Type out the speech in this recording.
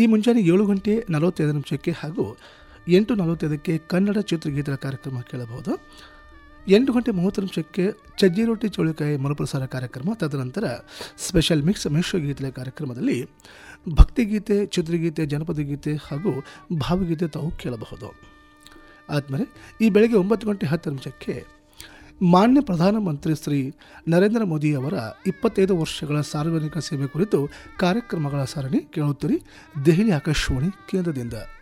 ಈ ಮುಂಜಾನೆ ಏಳು ಗಂಟೆ ನಲವತ್ತೈದು ನಿಮಿಷಕ್ಕೆ ಹಾಗೂ ಎಂಟು ನಲವತ್ತೈದಕ್ಕೆ ಕನ್ನಡ ಚಿತ್ರಗೀತೆಗಳ ಕಾರ್ಯಕ್ರಮ ಕೇಳಬಹುದು ಎಂಟು ಗಂಟೆ ಮೂವತ್ತು ನಿಮಿಷಕ್ಕೆ ಚಜ್ಜಿ ರೊಟ್ಟಿ ಚೌಳಿಕಾಯಿ ಮರುಪ್ರಸಾರ ಕಾರ್ಯಕ್ರಮ ತದನಂತರ ಸ್ಪೆಷಲ್ ಮಿಕ್ಸ್ ಮಿಶ್ರ ಗೀತೆಗಳ ಕಾರ್ಯಕ್ರಮದಲ್ಲಿ ಭಕ್ತಿಗೀತೆ ಚಿತ್ರಗೀತೆ ಜನಪದ ಗೀತೆ ಹಾಗೂ ಭಾವಗೀತೆ ತಾವು ಕೇಳಬಹುದು ಆದಮೇಲೆ ಈ ಬೆಳಗ್ಗೆ ಒಂಬತ್ತು ಗಂಟೆ ಹತ್ತು ನಿಮಿಷಕ್ಕೆ ಮಾನ್ಯ ಪ್ರಧಾನಮಂತ್ರಿ ಶ್ರೀ ನರೇಂದ್ರ ಮೋದಿ ಅವರ ಇಪ್ಪತ್ತೈದು ವರ್ಷಗಳ ಸಾರ್ವಜನಿಕ ಸೇವೆ ಕುರಿತು ಕಾರ್ಯಕ್ರಮಗಳ ಸರಣಿ ಕೇಳುತ್ತೀರಿ ದೆಹಲಿ ಆಕಾಶವಾಣಿ ಕೇಂದ್ರದಿಂದ